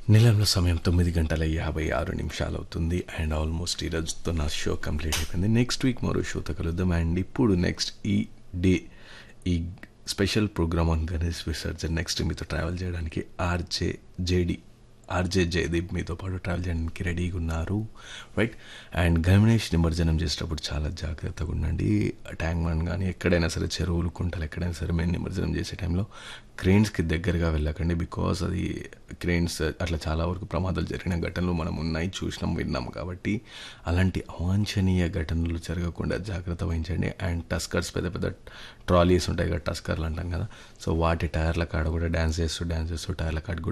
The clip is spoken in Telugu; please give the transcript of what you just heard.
నిలంలో సమయం తొమ్మిది గంటల యాభై ఆరు నిమిషాలు అవుతుంది అండ్ ఆల్మోస్ట్ ఈ రోజుతో నా షో కంప్లీట్ అయిపోయింది నెక్స్ట్ వీక్ మరో షోతో కలుద్దాం అండ్ ఇప్పుడు నెక్స్ట్ ఈ డే ఈ special program on Ganesh Visarjan next మీతో ట్రావెల్ చేయడానికి ఆర్జే జేడి ఆర్జే జయదీప్ మీతో పాటు ట్రావెల్ చేయడానికి రెడీగా ఉన్నారు రైట్ అండ్ గణేష్ నిమజ్జనం చేసేటప్పుడు చాలా జాగ్రత్తగా ఉండండి ట్యాంక్ బండ్ కానీ ఎక్కడైనా సరే చెరువులు కుంటలు ఎక్కడైనా సరే మేము నిమజ్జనం చేసే టైంలో క్రెయిన్స్కి దగ్గరగా వెళ్ళకండి బికాస్ అది క్రెయిన్స్ అట్లా చాలా వరకు ప్రమాదాలు జరిగిన ఘటనలు మనం ఉన్నాయి చూసినాం విన్నాం కాబట్టి అలాంటి అవాంఛనీయ ఘటనలు జరగకుండా జాగ్రత్త వహించండి అండ్ టస్కర్స్ పెద్ద పెద్ద ట్రాలీస్ ఉంటాయి కదా టస్కర్లు అంటాం కదా సో వాటి టైర్ల కాడ కూడా డ్యాన్స్ చేస్తూ డ్యాన్స్ చేస్తూ టైర్ల కాడ కూడా